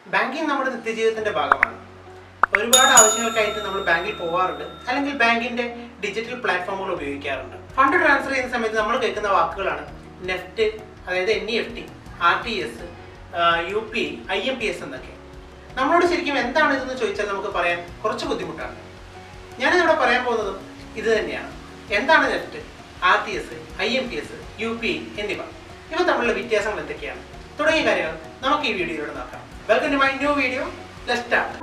banking നമ്മുടെ നിത്യജീവിതത്തിന്റെ ഭാഗമാണ് ഒരുപാട് ആവശ്യങ്ങൾക്കായിട്ട് നമ്മൾ ബാങ്കിൽ പോവാറുണ്ട് അല്ലെങ്കിൽ ബാങ്കിന്റെ ഡിജിറ്റൽ പ്ലാറ്റ്ഫോമുകൾ ഉപയോഗിക്കാറുണ്ട് ഫണ്ട് ട്രാൻസ്ഫർ ചെയ്യുന്ന സമയത്ത് നമ്മൾ കേൾക്കുന്ന വാക്കുകളാണ് നെഫ്റ്റ് അതായത് N E F T R T S U P I M P S എന്നൊക്കെ നമ്മളോട് ശരിക്കും എന്താണ് ഇതെന്ന് ചോദിച്ചാൽ നമുക്ക് പറയാൻ കുറച്ച് ബുദ്ധിമുട്ടാണ് ഞാനിവിടെ പറയാൻ പോകുന്നതും ഇത് തന്നെയാണ് എന്താണ് NEFT R T S I M P S U P എന്നിവ ഇവ തമ്മിലുള്ള വ്യത്യാസങ്ങൾ എന്തൊക്കെയാണ് തുടങ്ങിയ കാര്യങ്ങൾ നമുക്ക് ഈ വീഡിയോയിലൂടെ നോക്കാം welcome to my new video let start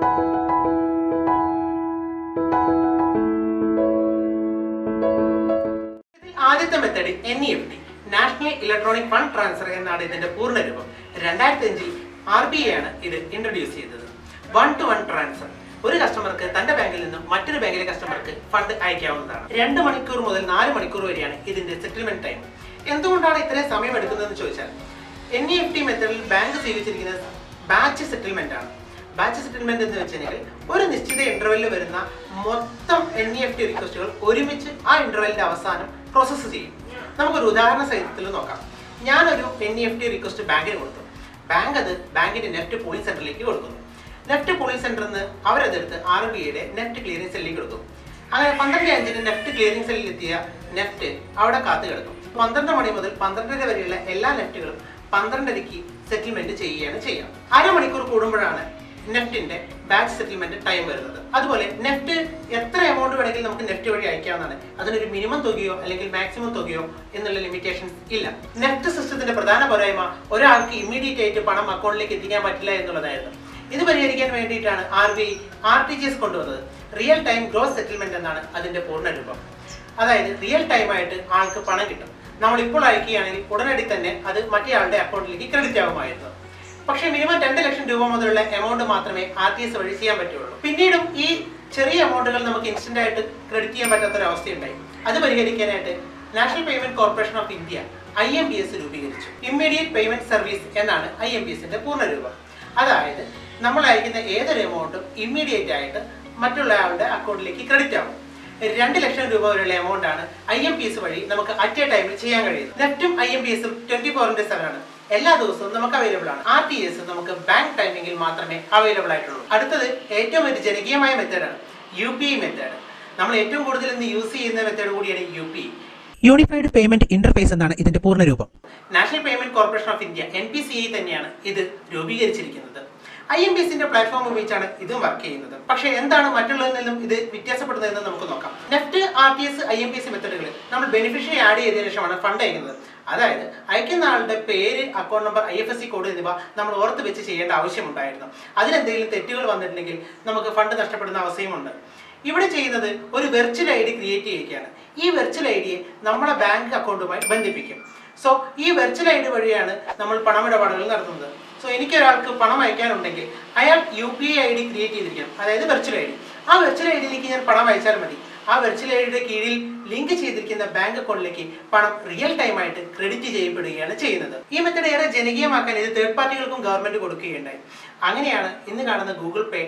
ഇതിൽ ആദ്യത്തെ method N E F T national electronic fund transfer എന്നാണ് ഇതിന്റെ പൂർണ്ണരൂപം രണ്ടായിരത്തി അഞ്ചിൽ ആർ ബി ഐ ആണ് ഇത് ഇൻട്രൊഡ്യൂസ് ചെയ്തത് വൺ ടു വൺ ട്രാൻസ്ഫർ ഒരു കസ്റ്റമർക്ക് തന്റെ ബാങ്കിൽ നിന്നും മറ്റൊരു ബാങ്കിലെ കസ്റ്റമർക്ക് ഫണ്ട് അയക്കാവുന്നതാണ് രണ്ട് മണിക്കൂർ മുതൽ നാല് മണിക്കൂർ വരെയാണ് ഇതിന്റെ സെറ്റിൽമെന്റ് ടൈം എന്തുകൊണ്ടാണ് ഇത്രയും സമയം എടുക്കുന്നതെന്ന് ചോദിച്ചാൽ എൻ ഇ എഫ് ടി മെത്തേഡിൽ ബാങ്ക് സ്വീകരിച്ചിരിക്കുന്നത് ബാച്ച് സെറ്റിൽമെന്റ് ആണ് ബാച്ച് സെറ്റിൽമെന്റ് എന്ന് വെച്ചാൽ ഒരു നിശ്ചിത ഇന്റർവെല്ലിൽ വരുന്ന മൊത്തം എൻ ഇ എഫ് ടി റിക്വസ്റ്റുകൾ ഒരുമിച്ച് ആ ഇന്റർവെല്ലിന്റെ അവസാനം പ്രോസസ്സ് ചെയ്യും നമുക്കൊരു ഉദാഹരണ സഹിതത്തിൽ നോക്കാം ഞാനൊരു N E F T request ബാങ്കിന് കൊടുത്തു ബാങ്ക് അത് ബാങ്കിന്റെ നെഫ്റ്റ് പോളിംഗ് സെന്ററിലേക്ക് കൊടുക്കുന്നു നെഫ്റ്റ് പോളിംഗ് സെന്ററിൽ നിന്ന് അവരതെടുത്ത് ആർ ബി ഐയുടെ നെഫ്റ്റ് ക്ലിയറിംഗ് സെല്ലിലേക്ക് കൊടുക്കും അങ്ങനെ പന്ത്രണ്ട് അഞ്ചിന് നെഫ്റ്റ് ക്ലിയറിംഗ് സെല്ലിൽ എത്തിയ നെഫ്റ്റ് അവിടെ കാത്തു കിടക്കും പന്ത്രണ്ട് മണി മുതൽ പന്ത്രണ്ടര വരെയുള്ള എല്ലാ നെഫ്റ്റുകളും പന്ത്രണ്ടരയ്ക്ക് സെറ്റിൽമെന്റ് ചെയ്യുകയാണ് ചെയ്യുക അരമണിക്കൂർ കൂടുമ്പോഴാണ് നെഫ്റ്റിന്റെ ബാച്ച് സെറ്റിൽമെന്റ് ടൈം വരുന്നത് അതുപോലെ നെഫ്റ്റ് എത്ര എമൗണ്ട് വേണമെങ്കിലും നമുക്ക് നെഫ്റ്റ് വഴി അയക്കാവുന്നതാണ് അതിനൊരു മിനിമം തുകയോ അല്ലെങ്കിൽ മാക്സിമം തുകയോ എന്നുള്ള ലിമിറ്റേഷൻസ് ഇല്ല നെഫ്റ്റ് സിസ്റ്റത്തിന്റെ പ്രധാന പോരായ്മ ഒരാൾക്ക് ഇമ്മീഡിയറ്റ് ആയിട്ട് പണം അക്കൗണ്ടിലേക്ക് എത്തിക്കാൻ പറ്റില്ല എന്നുള്ളതായിരുന്നു ഇത് പരിഹരിക്കാൻ വേണ്ടിയിട്ടാണ് R B I R T G S കൊണ്ടുവന്നത് റിയൽ ടൈം ഗ്രോസ് സെറ്റിൽമെന്റ് എന്നാണ് അതിന്റെ പൂർണ്ണ രൂപം അതായത് റിയൽ ടൈം ആയിട്ട് ആൾക്ക് പണം കിട്ടും നമ്മൾ ഇപ്പോൾ അയക്കുകയാണെങ്കിൽ ഉടനടി തന്നെ അത് മറ്റേ ആളുടെ അക്കൗണ്ടിലേക്ക് ക്രെഡിറ്റ് ആകുമായിരുന്നു പക്ഷേ മിനിമം രണ്ട് ലക്ഷം രൂപ മുതലുള്ള എമൗണ്ട് മാത്രമേ ആർ ടി എസ് വഴി ചെയ്യാൻ പറ്റുള്ളൂ പിന്നീടും ഈ ചെറിയ എമൗണ്ടുകൾ നമുക്ക് ഇൻസ്റ്റന്റ് ആയിട്ട് ക്രെഡിറ്റ് ചെയ്യാൻ പറ്റാത്തൊരവസ്ഥയുണ്ടായി അത് പരിഹരിക്കാനായിട്ട് national payment corporation of India I M P S രൂപീകരിച്ചു ഇമ്മീഡിയറ്റ് പേയ്മെന്റ് സർവീസ് എന്നാണ് ഐ എം പി എസിന്റെ പൂർണ്ണരൂപം അതായത് നമ്മൾ അയക്കുന്ന ഏതൊരു എമൗണ്ടും ഇമ്മീഡിയറ്റ് ആയിട്ട് മറ്റുള്ള ആളുടെ അക്കൗണ്ടിലേക്ക് ക്രെഡിറ്റ് ആവും രണ്ട് ലക്ഷം രൂപ വരെയുള്ള എമൗണ്ട് ആണ് ഐ എം പി എസ് വഴി നമുക്ക് അറ്റ് എ ടൈമിൽ ചെയ്യാൻ കഴിയുന്നത് നെഫ്റ്റും ഐ എം പി എസും ട്വന്റി ഫോർ ഇന്റു സെവൻ ആണ് എല്ലാ ദിവസവും നമുക്ക് അവൈലബിൾ ആണ് ആർ ടി എസ് നമുക്ക് ബാങ്ക് ടൈമിംഗിൽ മാത്രമേ അവൈലബിൾ ആയിട്ടുള്ളൂ അടുത്തത് ഏറ്റവും ഒരു ജനകീയമായ മെത്തേഡാണ് യു പി ഐ മെത്തേഡ് നമ്മൾ ഏറ്റവും കൂടുതൽ ഇന്ന് യൂസ് ചെയ്യുന്ന മെത്തേഡ് കൂടിയാണ് U P unified payment interface എന്നാണ് ഇതിന്റെ പൂർണ്ണരൂപം national payment corporation of India N P C I തന്നെയാണ് ഇത് രൂപീകരിച്ചിരിക്കുന്നത് ഐ എം പി എസിന്റെ പ്ലാറ്റ്ഫോം ഉപയോഗിച്ചാണ് ഇതും വർക്ക് ചെയ്യുന്നത് പക്ഷേ എന്താണ് മറ്റുള്ളതിൽ നിന്നും ഇത് വ്യത്യാസപ്പെടുന്നതെന്ന് നമുക്ക് നോക്കാം NEFT R T S I M P S മെത്തഡുകൾ നമ്മൾ ബെനിഫിഷ്യറി ആഡ് ചെയ്തതിനു ശേഷമാണ് ഫണ്ട് അയക്കുന്നത് അതായത് അയക്കുന്ന ആളുടെ പേര് account number I F S C code എന്നിവ നമ്മൾ ഓർത്ത് വെച്ച് ചെയ്യേണ്ട ആവശ്യമുണ്ടായിരുന്നു അതിലെന്തെങ്കിലും തെറ്റുകൾ വന്നിട്ടുണ്ടെങ്കിൽ നമുക്ക് ഫണ്ട് നഷ്ടപ്പെടുന്ന അവസ്ഥയുമുണ്ട് ഇവിടെ ചെയ്യുന്നത് ഒരു വെർച്വൽ ഐ ഡി ക്രിയേറ്റ് ചെയ്യുകയാണ് ഈ വെർച്വൽ ഐ ഡിയെ നമ്മുടെ ബാങ്ക് അക്കൗണ്ടുമായി ബന്ധിപ്പിക്കും സോ ഈ വെർച്വൽ ഐ ഡി വഴിയാണ് നമ്മൾ പണമിടപാടുകൾ നടത്തുന്നത് സോ എനിക്കൊരാൾക്ക് പണം അയക്കാനുണ്ടെങ്കിൽ അയാൾ U P I I D create ചെയ്തിരിക്കണം അതായത് വെർച്വൽ ഐ ഡി ആ വെർച്വൽ ഐ ഡിയിലേക്ക് ഞാൻ പണം അയച്ചാൽ മതി ആ വെർച്വൽ ഐ ഡിയുടെ കീഴിൽ ലിങ്ക് ചെയ്തിരിക്കുന്ന ബാങ്ക് അക്കൗണ്ടിലേക്ക് പണം റിയൽ ടൈം ആയിട്ട് ക്രെഡിറ്റ് ചെയ്യപ്പെടുകയാണ് ചെയ്യുന്നത് ഈ മെത്തഡ് ഏറെ ജനകീയമാക്കാൻ ഇത് തേർഡ് പാർട്ടികൾക്കും ഗവൺമെന്റ് കൊടുക്കുകയുണ്ടായി അങ്ങനെയാണ് ഇന്ന് കാണുന്ന ഗൂഗിൾ പേ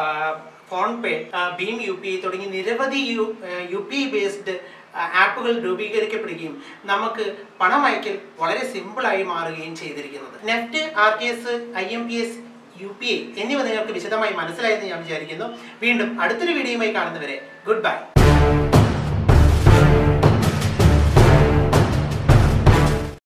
ഫോൺ പേ ഭീം യു പി ഐ തുടങ്ങി നിരവധി U U P I based ആപ്പുകൾ രൂപീകരിക്കപ്പെടുകയും നമുക്ക് പണം അയക്കൽ വളരെ സിമ്പിളായി മാറുകയും ചെയ്തിരിക്കുന്നത് NEFT R T S I M P S U P I എന്നിവ നിങ്ങൾക്ക് വിശദമായി മനസ്സിലായെന്ന് ഞാൻ വിചാരിക്കുന്നു വീണ്ടും അടുത്തൊരു വീഡിയോയുമായി കാണുന്നവരെ ഗുഡ് ബൈ